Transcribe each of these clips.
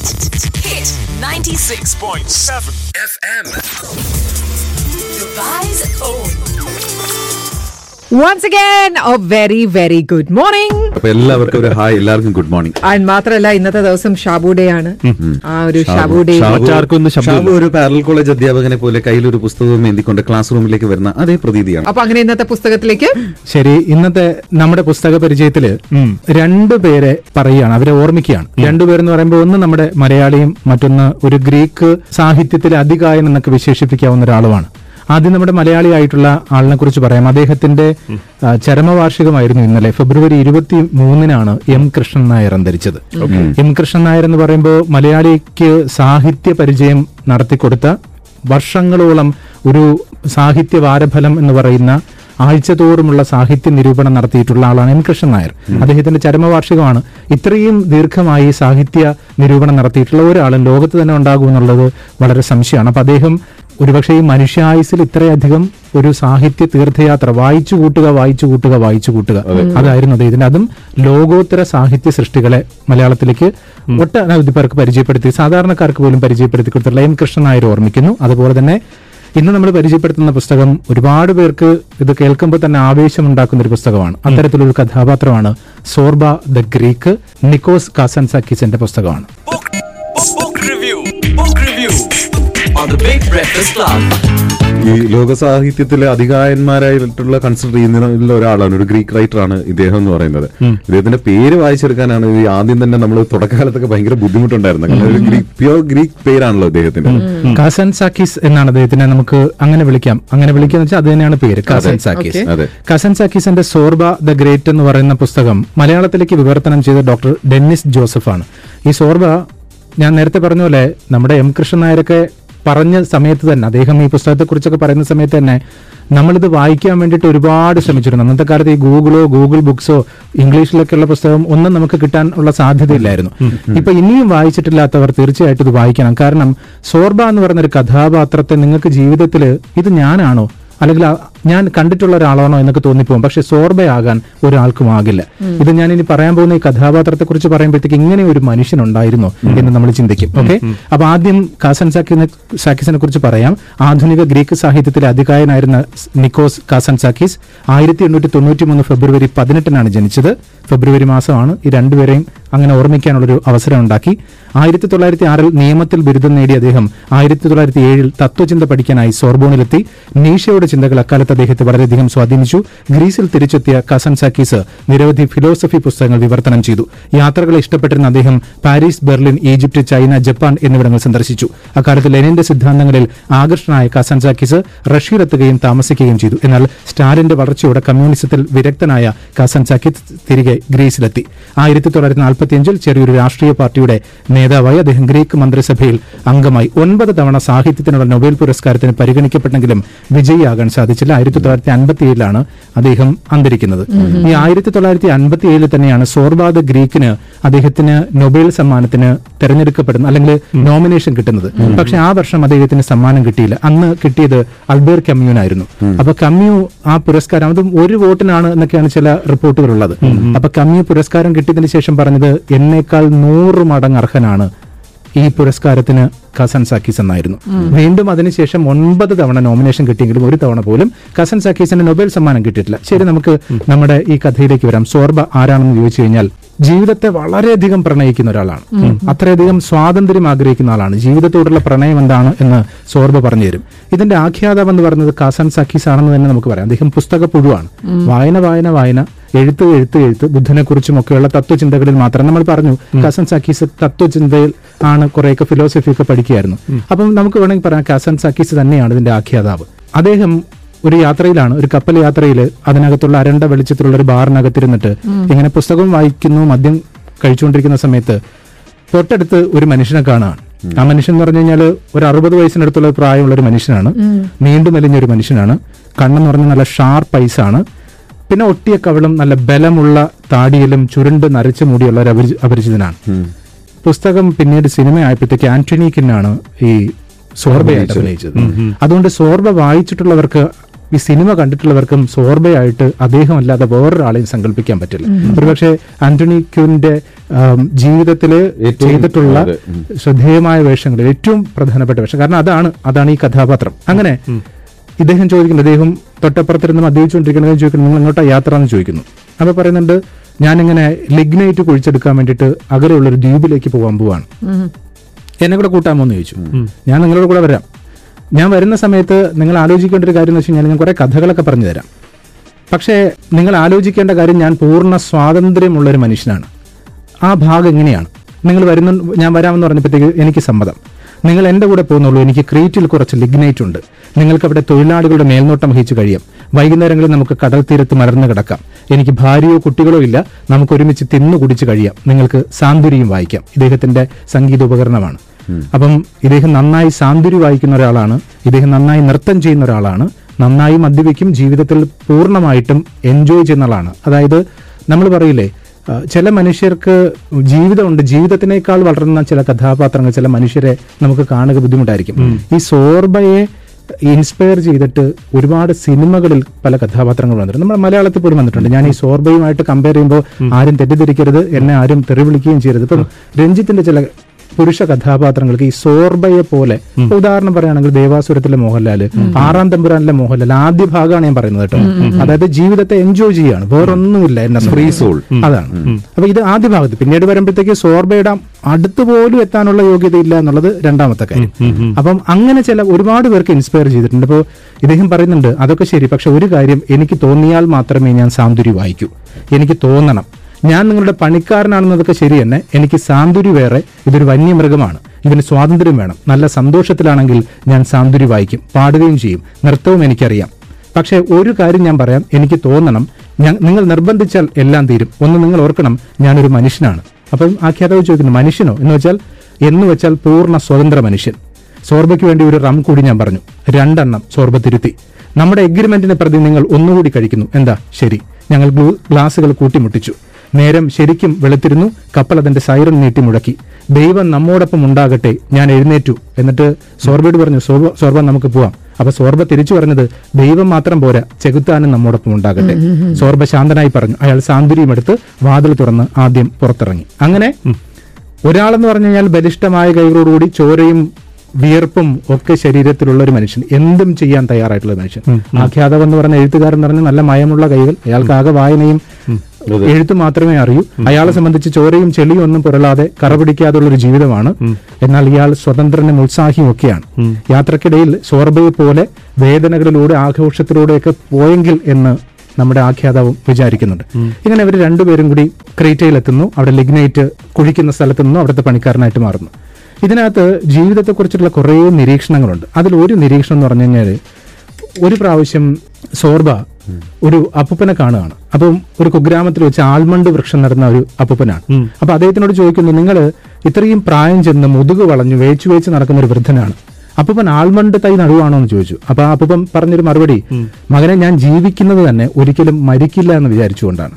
Hit 96.7 FM. Dubai's own. Once again a very very good morning അപ്പൊ എല്ലാവർക്കും ഒരു hi എല്ലാവർക്കും ഗുഡ് മോർണിംഗ് ആൻഡ് മാത്രമല്ല ഇന്നത്തെ ദിവസം ഷാബു ഡേ ആണ് ആ ഒരു ഷാബു ഡേ മറ്റാർക്കും ഒന്നും ശബ്ദമില്ല. ഷാബു ഒരു പാരൽ കോളേജ് അധ്യാപകനെ പോലെ കയ്യിൽ ഒരു പുസ്തകവും എന്തിക്കൊണ്ട് ക്ലാസ് റൂമിലേക്ക് വരുന്ന അതേ പ്രതീതിയാണ് അപ്പൊ അങ്ങനെ ഇന്നത്തെ പുസ്തകത്തിലേക്ക് ശരി ഇന്നത്തെ നമ്മുടെ പുസ്തക പരിചയത്തില് രണ്ടു പേരെ പറയുകയാണ് അവരെ ഓർമ്മിക്കുകയാണ് രണ്ടുപേരെന്ന് പറയുമ്പോൾ ഒന്ന് നമ്മുടെ മലയാളിയും മറ്റൊന്ന് ഒരു ഗ്രീക്ക് സാഹിത്യത്തിലെ അതികായൻ എന്നൊക്കെ വിശേഷിപ്പിക്കാവുന്ന ഒരാളുമാണ് ആദ്യം നമ്മുടെ മലയാളിയായിട്ടുള്ള ആളിനെ കുറിച്ച് പറയാം അദ്ദേഹത്തിന്റെ ആ, ചരമവാർഷികമായിരുന്നു ഇന്നലെ ഫെബ്രുവരി ഇരുപത്തി മൂന്നിനാണ് എം കൃഷ്ണൻ നായർ അന്തരിച്ചത് എം കൃഷ്ണൻ നായർ എന്ന് പറയുമ്പോൾ മലയാളിക്ക് സാഹിത്യ പരിചയം നടത്തിക്കൊടുത്ത വർഷങ്ങളോളം ഒരു സാഹിത്യ വാരഫലം എന്ന് പറയുന്ന ആഴ്ചതോറുമുള്ള സാഹിത്യ നിരൂപണം നടത്തിയിട്ടുള്ള ആളാണ് എം കൃഷ്ണൻ നായർ അദ്ദേഹത്തിന്റെ ചരമവാർഷികമാണ് ഇത്രയും ദീർഘമായി സാഹിത്യ നിരൂപണം നടത്തിയിട്ടുള്ള ഒരാളും ലോകത്ത് തന്നെ ഉണ്ടാകുമെന്നുള്ളത് വളരെ സംശയമാണ് അപ്പൊ അദ്ദേഹം ഒരുപക്ഷെ ഈ മനുഷ്യായുസിൽ ഇത്രയധികം ഒരു സാഹിത്യ തീർത്ഥയാത്ര വായിച്ചു കൂട്ടുക വായിച്ചു കൂട്ടുക വായിച്ചു കൂട്ടുക അതായിരുന്നു അദ്ദേഹത്തിന്റെ അതും ലോകോത്തര സാഹിത്യ സൃഷ്ടികളെ മലയാളത്തിലേക്ക് ഒട്ടനവധി പേർക്ക് പരിചയപ്പെടുത്തി സാധാരണക്കാർക്ക് പോലും പരിചയപ്പെടുത്തി കൊടുത്തിട്ടുള്ള എം കൃഷ്ണൻ നായർ ഓർമ്മിക്കുന്നു അതുപോലെ തന്നെ ഇന്ന് നമ്മൾ പരിചയപ്പെടുത്തുന്ന പുസ്തകം ഒരുപാട് പേർക്ക് ഇത് കേൾക്കുമ്പോൾ തന്നെ ആവേശമുണ്ടാക്കുന്ന ഒരു പുസ്തകമാണ് അത്തരത്തിലൊരു കഥാപാത്രമാണ് സോർബ ദ ഗ്രീക്ക് നിക്കോസ് കാസൻസാക്കിസിന്റെ പുസ്തകമാണ് Book, book, book review. Book review on the Big Breakfast Club. ഈ ലോക സാഹിത്യത്തിലെ അധികായന്മാരായിട്ടുള്ള കൺസിഡർ ചെയ്യുന്ന ഒരാളാണ് ഒരു ഗ്രീക്ക് റൈറ്റർ ആണ് ഇദ്ദേഹം എന്ന് പറയുന്നത് ഇദ്ദേഹത്തിന്റെ പേര് വായിച്ചെടുക്കാനാണ് ഈ ആദ്യം തന്നെ നമ്മൾ തുടക്കകാലത്തൊക്കെ ഭയങ്കര ബുദ്ധിമുട്ടുണ്ടായിരുന്നത് കാരണം ഒരു ഗ്രീക്ക് പ്യുവർ ഗ്രീക്ക് പേരാണല്ലോ അദ്ദേഹത്തിന്റെ കാസൻസാക്കിസ് എന്നാണ് അദ്ദേഹത്തിനെ നമുക്ക് അങ്ങനെ വിളിക്കാം അങ്ങനെ വിളിക്കാന്ന് വെച്ചാൽ അത് തന്നെയാണ് പേര് കാസൻസാക്കിസ് Okay. അതെ കസൻസാക്കിസിന്റെ സോർബ ദ ഗ്രേറ്റ് എന്ന് പറയുന്ന പുസ്തകം മലയാളത്തിലേക്ക് വിവർത്തനം ചെയ്ത ഡോക്ടർ ഡെന്നിസ് ജോസഫാണ് ഈ സോർബ ഞാൻ നേരത്തെ പറഞ്ഞ പോലെ നമ്മുടെ എം കൃഷ്ണൻ നായരൊക്കെ പറഞ്ഞ സമയത്ത് തന്നെ അദ്ദേഹം ഈ പുസ്തകത്തെ കുറിച്ചൊക്കെ പറയുന്ന സമയത്ത് തന്നെ നമ്മളിത് വായിക്കാൻ വേണ്ടിയിട്ട് ഒരുപാട് ശ്രമിച്ചിരുന്നു അന്നത്തെ കാലത്ത് ഈ ഗൂഗിളോ ഗൂഗിൾ ബുക്സോ ഇംഗ്ലീഷിലൊക്കെയുള്ള പുസ്തകം ഒന്നും നമുക്ക് കിട്ടാൻ ഉള്ള സാധ്യതയില്ലായിരുന്നു ഇപ്പൊ ഇനിയും വായിച്ചിട്ടില്ലാത്തവർ തീർച്ചയായിട്ടും ഇത് വായിക്കണം കാരണം സോർബ എന്ന് പറയുന്ന ഒരു കഥാപാത്രത്തെ നിങ്ങൾക്ക് ജീവിതത്തിൽ ഇത് ഞാനാണോ അല്ലെങ്കിൽ ആ- ഞാൻ കണ്ടിട്ടുള്ള ഒരാളാണോ എന്നൊക്കെ തോന്നിപ്പോകും പക്ഷെ സോർബയാകാൻ ഒരാൾക്കും ആകില്ല ഇത് ഞാൻ ഇനി പറയാൻ പോകുന്ന ഈ കഥാപാത്രത്തെ കുറിച്ച് പറയുമ്പോഴത്തേക്ക് ഇങ്ങനെ ഒരു മനുഷ്യനുണ്ടായിരുന്നു എന്ന് നമ്മൾ ചിന്തിക്കും ഓക്കെ അപ്പൊ ആദ്യം കാസൻ സാക്കിനെ സാക്കിസിനെ കുറിച്ച് പറയാം ആധുനിക ഗ്രീക്ക് സാഹിത്യത്തിലെ അധികായനായിരുന്ന സ് നിക്കോസ് കാസൻ സാക്കിസ് ആയിരത്തി എണ്ണൂറ്റി തൊണ്ണൂറ്റി മൂന്ന് ഫെബ്രുവരി പതിനെട്ടിനാണ് ജനിച്ചത് ഫെബ്രുവരി മാസമാണ് ഈ രണ്ടുപേരെയും അങ്ങനെ ഓർമ്മിക്കാനുള്ളൊരു അവസരം ഉണ്ടാക്കി ആയിരത്തി തൊള്ളായിരത്തി ആറിൽ നിയമത്തിൽ ബിരുദം നേടിയ അദ്ദേഹം ആയിരത്തി തൊള്ളായിരത്തി ഏഴിൽ തത്വചിന്ത പഠിക്കാനായി സോർബോണിലെത്തി നീഷയുടെ ചിന്തകൾ അക്കാലത്ത് അദ്ദേഹത്തെ വളരെയധികം സ്വാധീനിച്ചു ഗ്രീസിൽ തിരിച്ചെത്തിയ കസൻ സാക്കീസ് നിരവധി ഫിലോസഫി പുസ്തകങ്ങൾ വിവർത്തനം ചെയ്തു യാത്രകളെ ഇഷ്ടപ്പെട്ടിരുന്ന അദ്ദേഹം Paris Berlin Egypt China Japan എന്നിവിടങ്ങൾ സന്ദർശിച്ചു അക്കാലത്ത് ലെനിന്റെ സിദ്ധാന്തങ്ങളിൽ ആകർഷണനായ കസൻ സാക്കീസ് റഷ്യയിലെത്തുകയും താമസിക്കുകയും ചെയ്തു എന്നാൽ സ്റ്റാലിന്റെ വളർച്ചയോടെ കമ്മ്യൂണിസത്തിൽ വിരക്തനായ കസൻ സാക്കിസ് തിരികെ ഗ്രീസിലെത്തി ആയിരത്തി തൊള്ളായിരത്തി നാൽപ്പത്തിയഞ്ചിൽ ചെറിയൊരു രാഷ്ട്രീയ പാർട്ടിയുടെ നേതാവായി അദ്ദേഹം ഗ്രീക്ക് മന്ത്രിസഭയിൽ അംഗമായി ഒൻപത് തവണ സാഹിത്യത്തിനുള്ള നൊബേൽ പുരസ്കാരത്തിന് പരിഗണിക്കപ്പെട്ടെങ്കിലും വിജയിയാകാൻ സാധിച്ചില്ല ആയിരത്തി തൊള്ളായിരത്തി അൻപത്തി ഏഴിലാണ് അദ്ദേഹം അന്തരിക്കുന്നത് ഈ ആയിരത്തി തൊള്ളായിരത്തി അൻപത്തി ഏഴിൽ തന്നെയാണ് സോർബാദ് ഗ്രീക്കിന് അദ്ദേഹത്തിന് നൊബേൽ സമ്മാനത്തിന് തെരഞ്ഞെടുക്കപ്പെടുന്ന അല്ലെങ്കിൽ നോമിനേഷൻ കിട്ടുന്നത് പക്ഷെ ആ വർഷം അദ്ദേഹത്തിന് സമ്മാനം കിട്ടിയില്ല അന്ന് കിട്ടിയത് അൽബേർ കമ്മ്യൂനായിരുന്നു അപ്പൊ കമ്മ്യൂ ആ പുരസ്കാരം അതും ഒരു വോട്ടിനാണ് എന്നൊക്കെയാണ് ചില റിപ്പോർട്ടുകൾ ഉള്ളത് അപ്പൊ കമ്മ്യൂ പുരസ്കാരം കിട്ടിയതിനു ശേഷം പറഞ്ഞത് എന്നേക്കാൾ നൂറ് മടങ്ങ് അർഹനാണ് ഈ പുരസ്കാരത്തിന് കസൻ സാക്കീസ് എന്നായിരുന്നു വീണ്ടും അതിനുശേഷം ഒൻപത് തവണ നോമിനേഷൻ കിട്ടിയെങ്കിലും ഒരു തവണ പോലും കസൻ സാക്കീസിന് നൊബേൽ സമ്മാനം കിട്ടിയിട്ടില്ല ശരി നമുക്ക് നമ്മുടെ ഈ കഥയിലേക്ക് വരാം സോർബ ആരാണെന്ന് ചോദിച്ചു കഴിഞ്ഞാൽ ജീവിതത്തെ വളരെയധികം പ്രണയിക്കുന്ന ഒരാളാണ് അത്രയധികം സ്വാതന്ത്ര്യം ആഗ്രഹിക്കുന്ന ആളാണ് ജീവിതത്തോടുള്ള പ്രണയം എന്താണ് എന്ന് സോർബ പറഞ്ഞു തരും ഇതിന്റെ ആഖ്യാതാവ് എന്ന് പറയുന്നത് കാസൻ സാക്കീസ് ആണെന്ന് തന്നെ നമുക്ക് പറയാം അദ്ദേഹം പുസ്തക പുഴുവാണ് വായന വായന വായന എഴുത്ത് എഴുത്ത് എഴുത്ത് ബുദ്ധനെ കുറിച്ചും ഒക്കെയുള്ള തത്വചിന്തകളിൽ മാത്രം നമ്മൾ പറഞ്ഞു കസൻ സാക്കീസ് തത്വചിന്തയിൽ ആണ് കുറെയൊക്കെ ഫിലോസഫി ഒക്കെ പഠിക്കുകയായിരുന്നു അപ്പം നമുക്ക് വേണമെങ്കിൽ പറയാം കസൻ സാക്കീസ് തന്നെയാണ് ഇതിന്റെ ആഖ്യാതാവ് അദ്ദേഹം ഒരു യാത്രയിലാണ് ഒരു കപ്പൽ യാത്രയിൽ അതിനകത്തുള്ള അരണ്ട വെളിച്ചത്തിലുള്ള ഒരു ബാറിനകത്തിരുന്നിട്ട് ഇങ്ങനെ പുസ്തകം വായിക്കുന്നു മദ്യം കഴിച്ചുകൊണ്ടിരിക്കുന്ന സമയത്ത് തൊട്ടടുത്ത് ഒരു മനുഷ്യനെ കാണുകയാണ് ആ മനുഷ്യൻ എന്ന് പറഞ്ഞു കഴിഞ്ഞാൽ ഒരു അറുപത് വയസ്സിനടുത്തുള്ള പ്രായമുള്ള ഒരു മനുഷ്യനാണ് നീണ്ടു മെലിഞ്ഞ ഒരു മനുഷ്യനാണ് കണ്ണെന്ന് പറഞ്ഞാൽ നല്ല ഷാർപ്പ് ഐസാണ് പിന്നെ ഒട്ടിയ കവിളും നല്ല ബലമുള്ള താടിയിലും ചുരുണ്ട് നരച്ചു മൂടിയുള്ള ഒരു അപരിചി- അപരിചിതനാണ് പുസ്തകം പിന്നീട് സിനിമ ആയപ്പോഴത്തേക്ക് ആന്റണി കിന്നാണ് ഈ സോർബയായിട്ട് അഭിനയിച്ചത് അതുകൊണ്ട് സോർബ വായിച്ചിട്ടുള്ളവർക്ക് ഈ സിനിമ കണ്ടിട്ടുള്ളവർക്കും സോർബയായിട്ട് അദ്ദേഹം അല്ലാതെ വേറൊരാളെയും സങ്കല്പിക്കാൻ പറ്റില്ല ഒരുപക്ഷെ ആന്റണി ക്യൂന്റെ ജീവിതത്തില് ഏറ്റവും- ചെയ്തിട്ടുള്ള അതെ, ഉം. ശ്രദ്ധേയമായ വേഷങ്ങളിൽ ഏറ്റവും പ്രധാനപ്പെട്ട വേഷം കാരണം അതാണ് അതാണ് ഈ കഥാപാത്രം അങ്ങനെ ഇദ്ദേഹം ചോദിക്കുന്നത് അദ്ദേഹം തൊട്ടപ്പുറത്തിരുന്ന് മദ്യപിച്ചുകൊണ്ടിരിക്കുന്നത് ചോദിക്കുന്നു നിങ്ങൾ എങ്ങോട്ടാ യാത്ര എന്ന് ചോദിക്കുന്നു അപ്പൊ പറയുന്നുണ്ട് ഞാനിങ്ങനെ ലിഗ്നൈറ്റ് കുഴിച്ചെടുക്കാൻ വേണ്ടിയിട്ട് അകലെയുള്ള ഒരു ദ്വീപിലേക്ക് പോകാൻ പോവാണ് എന്നെ കൂടെ കൂട്ടാമോ എന്ന് ചോദിച്ചു ഞാൻ നിങ്ങളുടെ കൂടെ വരാം ഞാൻ വരുന്ന സമയത്ത് നിങ്ങൾ ആലോചിക്കേണ്ട ഒരു കാര്യം എന്ന് വെച്ച് കഴിഞ്ഞാൽ ഞാൻ കുറെ കഥകളൊക്കെ പറഞ്ഞു തരാം പക്ഷേ നിങ്ങൾ ആലോചിക്കേണ്ട കാര്യം ഞാൻ പൂർണ്ണ സ്വാതന്ത്ര്യമുള്ള ഒരു മനുഷ്യനാണ് ആ ഭാഗം ഇങ്ങനെയാണ് നിങ്ങൾ വരുന്ന ഞാൻ വരാമെന്ന് പറഞ്ഞപ്പോഴത്തേക്ക് എനിക്ക് സമ്മതം നിങ്ങൾ എൻ്റെ കൂടെ പോകുന്നുള്ളൂ എനിക്ക് ക്രീറ്റിൽ കുറച്ച് ലിഗ്നൈറ്റ് ഉണ്ട് നിങ്ങൾക്ക് അവിടെ തൊഴിലാളികളുടെ മേൽനോട്ടം വഹിച്ചു കഴിയാം വൈകുന്നേരങ്ങളിൽ നമുക്ക് കടൽ തീരത്ത് മലർന്നു കിടക്കാം എനിക്ക് ഭാര്യയോ കുട്ടികളോ ഇല്ല നമുക്ക് ഒരുമിച്ച് തിന്നു കുടിച്ച് കഴിയാം നിങ്ങൾക്ക് സാന്തുരിയും വായിക്കാം ഇദ്ദേഹത്തിന്റെ സംഗീത ഉപകരണമാണ് അപ്പം ഇദ്ദേഹം നന്നായി സാന്തുരി വായിക്കുന്ന ഒരാളാണ് ഇദ്ദേഹം നന്നായി നൃത്തം ചെയ്യുന്ന ഒരാളാണ് നന്നായി മദ്യപിക്കും ജീവിതത്തിൽ പൂർണ്ണമായിട്ടും എൻജോയ് ചെയ്യുന്ന ആളാണ് അതായത് നമ്മൾ പറയില്ലേ ആ, ചില മനുഷ്യർക്ക് ജീവിതമുണ്ട് ജീവിതത്തിനേക്കാൾ വളർന്ന ചില കഥാപാത്രങ്ങൾ ചില മനുഷ്യരെ നമുക്ക് കാണുക ബുദ്ധിമുട്ടായിരിക്കും ഈ സോർബയെ ഇൻസ്പയർ ചെയ്തിട്ട് ഒരുപാട് സിനിമകളിൽ പല കഥാപാത്രങ്ങൾ വന്നിട്ടുണ്ട് നമ്മുടെ മലയാളത്തിൽ പോലും വന്നിട്ടുണ്ട് ഞാൻ ഈ സോർബയുമായിട്ട് കമ്പയർ ചെയ്യുമ്പോൾ ആരും തെറ്റിദ്ധരിക്കരുത് എന്നെ ആരും തെറി വിളിക്കുകയും ചെയ്യരുത് ഇപ്പം രഞ്ജിത്തിന്റെ ചില പുരുഷ കഥാപാത്രങ്ങൾക്ക് ഈ സോർബയെ പോലെ ഇപ്പൊ ഉദാഹരണം പറയുകയാണെങ്കിൽ ദേവാസുരത്തിലെ മോഹൻലാല് ആറാം തമ്പുരാനിലെ മോഹൻലാൽ ആദ്യ ഭാഗമാണ് ഞാൻ പറയുന്നത് കേട്ടോ അതായത് ജീവിതത്തെ എൻജോയ് ചെയ്യാണ് വേറൊന്നുമില്ല എന്നെ ഫ്രീ സോൾ അതാണ് അപ്പൊ ഇത് ആദ്യ ഭാഗത്ത് പിന്നീട് വരുമ്പോഴത്തേക്ക് സോർബയുടെ അടുത്ത് പോലും എത്താനുള്ള യോഗ്യതയില്ല എന്നുള്ളത് രണ്ടാമത്തെ കാര്യം അപ്പം അങ്ങനെ ചില ഒരുപാട് പേർക്ക് ഇൻസ്പയർ ചെയ്തിട്ടുണ്ട് അപ്പോൾ ഇദ്ദേഹം പറയുന്നുണ്ട് അതൊക്കെ ശരി പക്ഷെ ഒരു കാര്യം എനിക്ക് തോന്നിയാൽ മാത്രമേ ഞാൻ സാന്തുരി വായിക്കൂ എനിക്ക് തോന്നണം ഞാൻ നിങ്ങളുടെ പണിക്കാരനാണെന്നതൊക്കെ ശരി തന്നെ എനിക്ക് സാന്തുരി വേറെ ഇതൊരു വന്യമൃഗമാണ് ഇവന് സ്വാതന്ത്ര്യം വേണം നല്ല സന്തോഷത്തിലാണെങ്കിൽ ഞാൻ സാന്തുരി വായിക്കും പാടുകയും ചെയ്യും നൃത്തവും എനിക്കറിയാം പക്ഷേ ഒരു കാര്യം ഞാൻ പറയാം എനിക്ക് തോന്നണം ഞാൻ നിങ്ങൾ നിർബന്ധിച്ചാൽ എല്ലാം തീരും ഒന്ന് നിങ്ങൾ ഓർക്കണം ഞാനൊരു മനുഷ്യനാണ് അപ്പം ആഖ്യാതാവ് ചോദിക്കുന്നു മനുഷ്യനോ എന്ന് വെച്ചാൽ എന്ന് വെച്ചാൽ പൂർണ്ണ സ്വതന്ത്ര മനുഷ്യൻ സോർബയ്ക്ക് വേണ്ടി ഒരു റം കൂടി ഞാൻ പറഞ്ഞു രണ്ടെണ്ണം സോർബ തിരുത്തി നമ്മുടെ എഗ്രിമെന്റിനെ പ്രതി നിങ്ങൾ ഒന്നുകൂടി കഴിക്കുന്നു എന്താ ശരി ഞങ്ങൾ ഗ്ലൂ- ഗ്ലാസുകൾ കൂട്ടിമുട്ടിച്ചു നേരം ശരിക്കും വെളുത്തിരുന്നു കപ്പൽ അതിന്റെ സൈറൻ നീട്ടി മുഴക്കി ദൈവം നമ്മോടൊപ്പം ഉണ്ടാകട്ടെ ഞാൻ എഴുന്നേറ്റു എന്നിട്ട് സോർബയോട് പറഞ്ഞു "സോർബ സോർബ നമുക്ക് പോവാം അപ്പൊ സോർബ തിരിച്ചു പറഞ്ഞത് ദൈവം മാത്രം പോരാ ചെകുത്താനും നമ്മോടൊപ്പം ഉണ്ടാകട്ടെ സോർബ ശാന്തനായി പറഞ്ഞു അയാൾ സാന്തുര്യം എടുത്ത് വാതിൽ തുറന്ന് ആദ്യം പുറത്തിറങ്ങി അങ്ങനെ ഒരാളെന്ന് പറഞ്ഞു കഴിഞ്ഞാൽ ബലിഷ്ഠമായ കൈകളോടുകൂടി ചോരയും വിയർപ്പും ഒക്കെ ശരീരത്തിലുള്ള ഒരു മനുഷ്യൻ എന്തും ചെയ്യാൻ തയ്യാറായിട്ടുള്ള ഒരു മനുഷ്യൻ ആഖ്യാതവ് എന്ന് പറഞ്ഞ എഴുത്തുകാരൻ പറഞ്ഞ നല്ല മയമുള്ള കൈകൾ അയാൾക്ക് ആകെ വായനയും എഴുത്ത് മാത്രമേ അറിയൂ അയാളെ സംബന്ധിച്ച് ചോരയും ചെളിയും ഒന്നും പുരളാതെ കറപിടിക്കാതുള്ള ഒരു ജീവിതമാണ് എന്നാൽ ഇയാൾ സ്വതന്ത്രനും ഉത്സാഹിയും ഒക്കെയാണ് യാത്രക്കിടയിൽ സോർബയെ പോലെ വേദനകളിലൂടെ ആഘോഷത്തിലൂടെയൊക്കെ പോയെങ്കിൽ എന്ന് നമ്മുടെ ആഖ്യാതാവും വിചാരിക്കുന്നുണ്ട് ഇങ്ങനെ അവർ രണ്ടുപേരും കൂടി ക്രീറ്റയിലെത്തുന്നു അവിടെ ലിഗ്നൈറ്റ് കുഴിക്കുന്ന സ്ഥലത്ത് നിന്നും അവിടുത്തെ പണിക്കാരനായിട്ട് മാറുന്നു ഇതിനകത്ത് ജീവിതത്തെക്കുറിച്ചുള്ള കുറേ നിരീക്ഷണങ്ങളുണ്ട് അതിൽ ഒരു നിരീക്ഷണം എന്ന് പറഞ്ഞു കഴിഞ്ഞാൽ ഒരു പ്രാവശ്യം സോർബ ഒരു അപ്പൂപ്പനെ കാണുകയാണ് അപ്പം ഒരു കുഗ്രാമത്തിൽ വെച്ച് ആൽമണ്ട് വൃക്ഷം നടന്ന ഒരു അപ്പൂപ്പനാണ് അപ്പൊ അദ്ദേഹത്തിനോട് ചോദിക്കുന്നു നിങ്ങൾ ഇത്രയും പ്രായം ചെന്ന് മുതുക് വളഞ്ഞു വേച്ചു വേച്ച് നടക്കുന്ന ഒരു വൃദ്ധനാണ് അപ്പൂപ്പൻ ആൽമണ്ട് തൈ നടുവാണോ എന്ന് ചോദിച്ചു അപ്പൊ ആ അപ്പൂപ്പൻ പറഞ്ഞൊരു മറുപടി മകനെ ഞാൻ ജീവിക്കുന്നത് തന്നെ ഒരിക്കലും മരിക്കില്ല എന്ന് വിചാരിച്ചുകൊണ്ടാണ്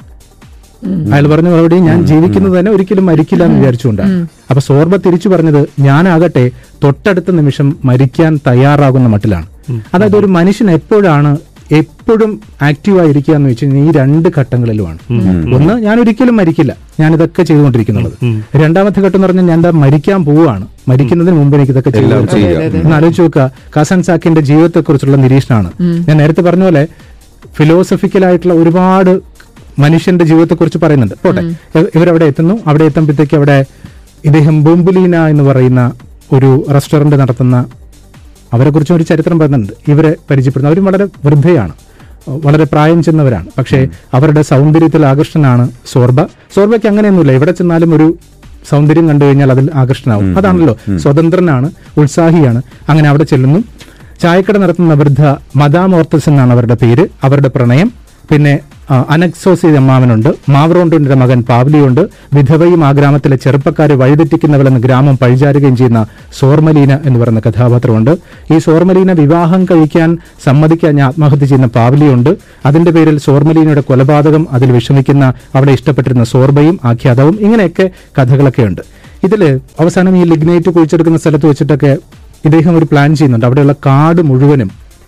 അയാൾ പറഞ്ഞ മറുപടി ഞാൻ ജീവിക്കുന്നത് തന്നെ ഒരിക്കലും മരിക്കില്ല എന്ന് വിചാരിച്ചുകൊണ്ടാണ് അപ്പൊ സോർബ തിരിച്ചു പറഞ്ഞത് ഞാനാകട്ടെ തൊട്ടടുത്ത നിമിഷം മരിക്കാൻ തയ്യാറാകുന്ന മട്ടിലാണ് അതായത് ഒരു മനുഷ്യൻ എപ്പോഴാണ് എപ്പോഴും ആക്റ്റീവ് ആയിരിക്കുക എന്ന് വെച്ച് കഴിഞ്ഞാൽ ഈ രണ്ട് ഘട്ടങ്ങളിലുമാണ് ഒന്ന് ഞാൻ ഒരിക്കലും മരിക്കില്ല ഞാൻ ഇതൊക്കെ ചെയ്തുകൊണ്ടിരിക്കുന്നുള്ളത് രണ്ടാമത്തെ ഘട്ടം എന്ന് പറഞ്ഞാൽ ഞാൻ എന്താ മരിക്കാൻ പോവുകയാണ് മരിക്കുന്നതിന് മുമ്പ് എനിക്ക് ഇതൊക്കെ ചെയ്തു എല്ലാം തീർക്കണം. ചെയ്യുക. ഒന്ന് ആലോചിച്ച് നോക്കുക കാസൻ സാക്കിന്റെ ജീവിതത്തെക്കുറിച്ചുള്ള നിരീക്ഷണമാണ് ഞാൻ നേരത്തെ പറഞ്ഞ പോലെ ഫിലോസഫിക്കലായിട്ടുള്ള ഒരുപാട് മനുഷ്യന്റെ ജീവിതത്തെക്കുറിച്ച് പറയുന്നുണ്ട് പോട്ടെ ഇവ- ഇവരവിടെ എത്തുന്നു അവിടെ എത്തുമ്പോഴത്തേക്ക് അവിടെ ഇദ്ദേഹം ബോംബുലീന എന്ന് പറയുന്ന ഒരു റെസ്റ്റോറന്റ് നടത്തുന്ന അവരെ കുറിച്ച് ഒരു ചരിത്രം പറയുന്നുണ്ട് ഇവരെ പരിചയപ്പെടുന്ന അവരും വളരെ വൃദ്ധയാണ് വളരെ പ്രായം ചെന്നവരാണ് പക്ഷേ അവരുടെ സൗന്ദര്യത്തിൽ ആകർഷ്ടനാണ് സോർബ സോർബയ്ക്ക് അങ്ങനെയൊന്നുമില്ല എവിടെ ചെന്നാലും ഒരു സൗന്ദര്യം കണ്ടു കഴിഞ്ഞാൽ അതിൽ ആകർഷ്ടനാവും അതാണല്ലോ സ്വതന്ത്രനാണ് ഉത്സാഹിയാണ് അങ്ങനെ അവിടെ ചെല്ലുന്നു ചായക്കട നടത്തുന്ന വൃദ്ധ മദാം ഓർത്തസ് എന്നാണ് അവരുടെ പേര് അവരുടെ പ്രണയം പിന്നെ ആ, അനക്സോസി അമ്മാവനുണ്ട് മാവറോണ്ടോന്റെ മകൻ പാവ്ലിയുണ്ട് വിധവയും ആ ഗ്രാമത്തിലെ ചെറുപ്പക്കാരെ വഴിതെറ്റിക്കുന്നവളെന്ന് ഗ്രാമം പഴിചാരുകയും ചെയ്യുന്ന സോർമലീന എന്ന് പറയുന്ന കഥാപാത്രമുണ്ട് ഈ സോർമലീന വിവാഹം കഴിക്കാൻ സമ്മതിക്കാൻ ആത്മഹത്യ ചെയ്യുന്ന പാവ്ലിയുണ്ട് അതിന്റെ പേരിൽ സോർമലീനയുടെ കൊലപാതകം അതിൽ വിഷമിക്കുന്ന അവിടെ ഇഷ്ടപ്പെട്ടിരുന്ന സോർബയും ആഖ്യാതവും ഇങ്ങനെയൊക്കെ കഥകളൊക്കെ ഉണ്ട് ഇതില് അവസാനം ഈ ലിഗ്നൈറ്റ് കുഴിച്ചെടുക്കുന്ന സ്ഥലത്ത് വെച്ചിട്ടൊക്കെ ഇദ്ദേഹം ഒരു പ്ലാൻ ചെയ്യുന്നുണ്ട് അവിടെയുള്ള കാട് മുഴുവനും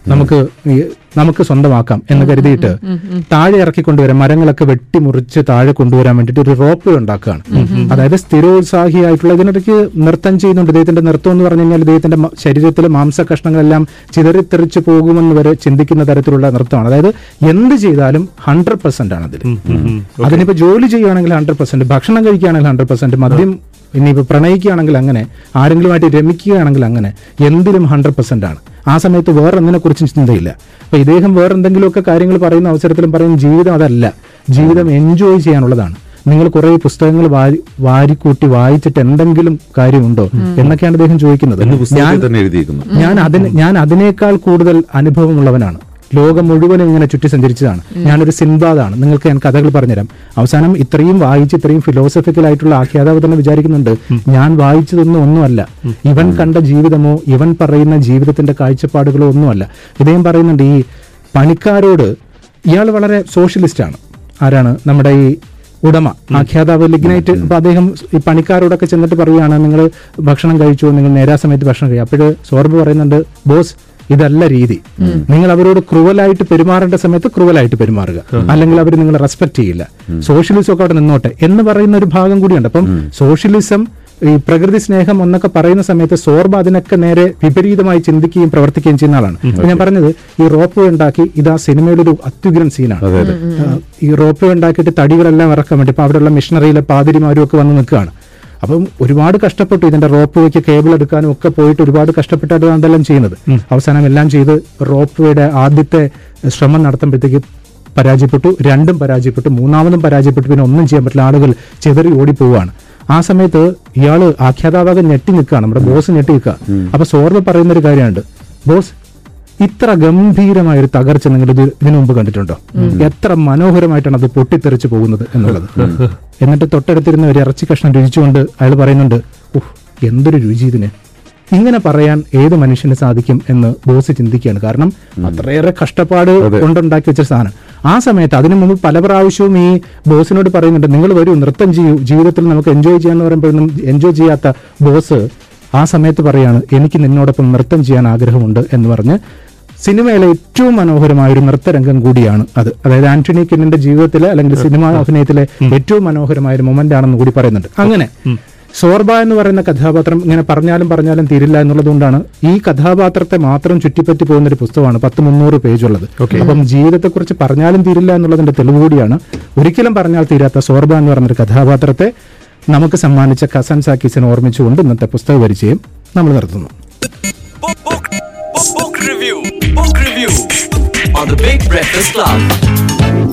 നമുക്ക് ഈ നമുക്ക് സ്വന്തമാക്കാം എന്ന് കരുതിയിട്ട് താഴെ ഇറക്കി കൊണ്ടുവരാൻ മരങ്ങളൊക്കെ വെട്ടിമുറിച്ച് താഴെ കൊണ്ടുവരാൻ വേണ്ടിയിട്ട് ഒരു റോപ്പ് ഉണ്ടാക്കുകയാണ് അതായത് സ്ഥിരോത്സാഹിയായിട്ടുള്ള ഇതിനിടയ്ക്ക് നൃത്തം ചെയ്യുന്നുണ്ട് ഇദ്ദേഹത്തിന്റെ നൃത്തം എന്ന് പറഞ്ഞു കഴിഞ്ഞാൽ ഇദ്ദേഹത്തിന്റെ മ- ശരീരത്തിലെ മാംസ കഷ്ണങ്ങളെല്ലാം ചിതറിത്തെറിച്ച് പോകുമെന്ന് വരെ ചിന്തിക്കുന്ന തരത്തിലുള്ള നൃത്തമാണ് അതായത് എന്ത് ചെയ്താലും ഹൺഡ്രഡ് പെർസെന്റ് ആണ് അതിൽ അതിനിപ്പോ ജോലി ചെയ്യുകയാണെങ്കിൽ ഹൺഡ്രഡ് പെർസെന്റ് ഭക്ഷണം കഴിക്കുകയാണെങ്കിൽ ഹൺഡ്രഡ് പെർസെന്റ് മദ്യം ഇനിയിപ്പോ പ്രണയിക്കുകയാണെങ്കിൽ അങ്ങനെ ആരെങ്കിലുമായിട്ട് രമിക്കുകയാണെങ്കിൽ അങ്ങനെ എന്തിലും ഹൺഡ്രഡ് പെർസെന്റ് ആണ് ആ സമയത്ത് വേറെ ഒന്നിനെ കുറിച്ചും ചിന്തയില്ല അപ്പൊ ഇദ്ദേഹം വേറെ എന്തെങ്കിലുമൊക്കെ കാര്യങ്ങൾ പറയുന്ന അവസരത്തിലും പറയും ജീവിതം അതല്ല ജീവിതം എൻജോയ് ചെയ്യാനുള്ളതാണ് നിങ്ങൾ കുറെ പുസ്തകങ്ങൾ വാരി വാരിക്കൂട്ടി വായിച്ചിട്ട് എന്തെങ്കിലും കാര്യമുണ്ടോ എന്നൊക്കെയാണ് അദ്ദേഹം ചോദിക്കുന്നത് എന്ന് ഞാൻ പുസ്തകത്തിൽ തന്നെ എഴുതിയിരിക്കുന്നു ഞാൻ അതിന് ഞാൻ അതിനേക്കാൾ കൂടുതൽ അനുഭവമുള്ളവനാണ് ലോകം മുഴുവനും ഇങ്ങനെ ചുറ്റി സഞ്ചരിച്ചതാണ് ഞാനൊരു സിൻബാദാണ് നിങ്ങൾക്ക് ഞാൻ കഥകൾ പറഞ്ഞുതരാം അവസാനം ഇത്രയും വായിച്ച് ഇത്രയും ഫിലോസഫിക്കൽ ആയിട്ടുള്ള ആഖ്യാതാവ് തന്നെ വിചാരിക്കുന്നുണ്ട് ഞാൻ വായിച്ചതൊന്നും ഒന്നുമല്ല ഇവൻ കണ്ട ജീവിതമോ ഇവൻ പറയുന്ന ജീവിതത്തിന്റെ കാഴ്ചപ്പാടുകളോ ഒന്നുമല്ല ഇദ്ദേഹം പറയുന്നുണ്ട് ഈ പണിക്കാരോട് ഇയാൾ വളരെ സോഷ്യലിസ്റ്റ് ആണ് ആരാണ് നമ്മുടെ ഈ ഉടമ ആഖ്യാതാവ് ലിഗ്നൈറ്റ് അപ്പൊ അദ്ദേഹം ഈ പണിക്കാരോടൊക്കെ ചെന്നിട്ട് പറയുകയാണ് നിങ്ങൾ ഭക്ഷണം കഴിച്ചു നിങ്ങൾ നേരാ സമയത്ത് ഭക്ഷണം കഴിയും അപ്പോഴ് സോർബ് പറയുന്നുണ്ട് ബോസ് ഇതല്ല രീതി നിങ്ങൾ അവരോട് ക്രൂവലായിട്ട് പെരുമാറേണ്ട സമയത്ത് ക്രൂവലായിട്ട് പെരുമാറുക അല്ലെങ്കിൽ അവർ നിങ്ങളെ റെസ്പെക്ട് ചെയ്യില്ല സോഷ്യലിസം ഒക്കെ അവിടെ നിന്നോട്ടെ എന്ന് പറയുന്ന ഒരു ഭാഗം കൂടിയുണ്ട് അപ്പം സോഷ്യലിസം ഈ പ്രകൃതി സ്നേഹം എന്നൊക്കെ പറയുന്ന സമയത്ത് സോർബ അതിനൊക്കെ നേരെ വിപരീതമായി ചിന്തിക്കുകയും പ്രവർത്തിക്കുകയും ചെയ്യുന്ന ആളാണ് അപ്പൊ ഞാൻ പറഞ്ഞത് ഈ റോപ്പ് ഉണ്ടാക്കി ഇത് ആ സിനിമയുടെ ഒരു അത്യുഗ്രൻ സീനാണ് ആ, ഈ റോപ്പ് ഉണ്ടാക്കിയിട്ട് തടികളെല്ലാം ഇറക്കാൻ വേണ്ടി ഇപ്പൊ അവിടെയുള്ള മിഷണറിയിലെ പാതിരിമാരും ഒക്കെ വന്ന് നിൽക്കുകയാണ് അപ്പം ഒരുപാട് കഷ്ടപ്പെട്ടു ഇതിന്റെ റോപ്പ് വേക്ക് കേബിൾ എടുക്കാനും ഒക്കെ പോയിട്ട് ഒരുപാട് കഷ്ടപ്പെട്ടാണ് അതെല്ലാം ചെയ്യുന്നത് അവസാനം എല്ലാം ചെയ്ത് റോപ്പ് വേയുടെ ആദ്യത്തെ ശ്രമം നടത്തുമ്പോഴത്തേക്ക് പരാജയപ്പെട്ടു രണ്ടും പരാജയപ്പെട്ടു മൂന്നാമതും പരാജയപ്പെട്ടു പിന്നെ ഒന്നും ചെയ്യാൻ പറ്റില്ല ആളുകൾ ചിതറി ഓടിപ്പോവുകയാണ് ആ സമയത്ത് ഇയാള് ആഖ്യാതാവാകെ ഞെട്ടി നിൽക്കുകയാണ് നമ്മുടെ ബോസ് ഞെട്ടി നിൽക്കുക അപ്പൊ സോർബ പറയുന്ന ഒരു കാര്യമുണ്ട് ബോസ് ഇത്ര ഗംഭീരമായ ഒരു തകർച്ച നിങ്ങൾ ഇത് ഇതിനു മുമ്പ് കണ്ടിട്ടുണ്ടോ എത്ര മനോഹരമായിട്ടാണ് അത് പൊട്ടിത്തെറിച്ച് പോകുന്നത് എന്നുള്ളത് എന്നിട്ട് തൊട്ടടുത്തിരുന്ന ഒരു ഇറച്ചി കഷ്ണം രുചിച്ചുകൊണ്ട് അയാൾ പറയുന്നുണ്ട് ഉഹ് എന്തൊരു രുചി ഇതിന് ഇങ്ങനെ പറയാൻ ഏത് മനുഷ്യന് സാധിക്കും എന്ന് ബോസ് ചിന്തിക്കുകയാണ് കാരണം അത്രയേറെ കഷ്ടപ്പാട് കൊണ്ടുണ്ടാക്കി വെച്ച സാധനം ആ സമയത്ത് അതിനു മുമ്പ് പല പ്രാവശ്യവും ഈ ബോസിനോട് പറയുന്നുണ്ട് നിങ്ങൾ വരൂ നൃത്തം ചെയ്യൂ ജീവിതത്തിൽ നമുക്ക് എൻജോയ് ചെയ്യാന്ന് പറയുമ്പോഴൊന്നും എൻജോയ് ചെയ്യാത്ത ബോസ് ആ സമയത്ത് പറയാണ് എനിക്ക് നിന്നോടൊപ്പം നൃത്തം ചെയ്യാൻ ആഗ്രഹമുണ്ട് എന്ന് പറഞ്ഞ് സിനിമയിലെ ഏറ്റവും മനോഹരമായ ഒരു നൃത്തരംഗം കൂടിയാണ് അത് അതായത് ആന്റണി കിന്നിന്റെ ജീവിതത്തിലെ അല്ലെങ്കിൽ സിനിമാ അഭിനയത്തിലെ ഏറ്റവും മനോഹരമായ ഒരു മൊമെന്റ് ആണെന്ന് കൂടി പറയുന്നുണ്ട് അങ്ങനെ സോർബ എന്ന് പറയുന്ന കഥാപാത്രം ഇങ്ങനെ പറഞ്ഞാലും പറഞ്ഞാലും തീരില്ല എന്നുള്ളതുകൊണ്ടാണ് ഈ കഥാപാത്രത്തെ മാത്രം ചുറ്റിപ്പറ്റി പോകുന്ന ഒരു പുസ്തകമാണ് പത്ത് മുന്നൂറ് പേജുള്ളത് അപ്പം ജീവിതത്തെക്കുറിച്ച് പറഞ്ഞാലും തീരില്ല എന്നുള്ളതിന്റെ തെളിവ് കൂടിയാണ് ഒരിക്കലും പറഞ്ഞാൽ തീരാത്ത സോർബ എന്ന് പറയുന്ന ഒരു കഥാപാത്രത്തെ നമുക്ക് സമ്മാനിച്ച കസൻ സാക്കീസിനെ ഓർമ്മിച്ചുകൊണ്ട് ഇന്നത്തെ പുസ്തക പരിചയം നമ്മൾ നിർത്തുന്നു Book, book, book, book review. Book review on the Big Breakfast Club.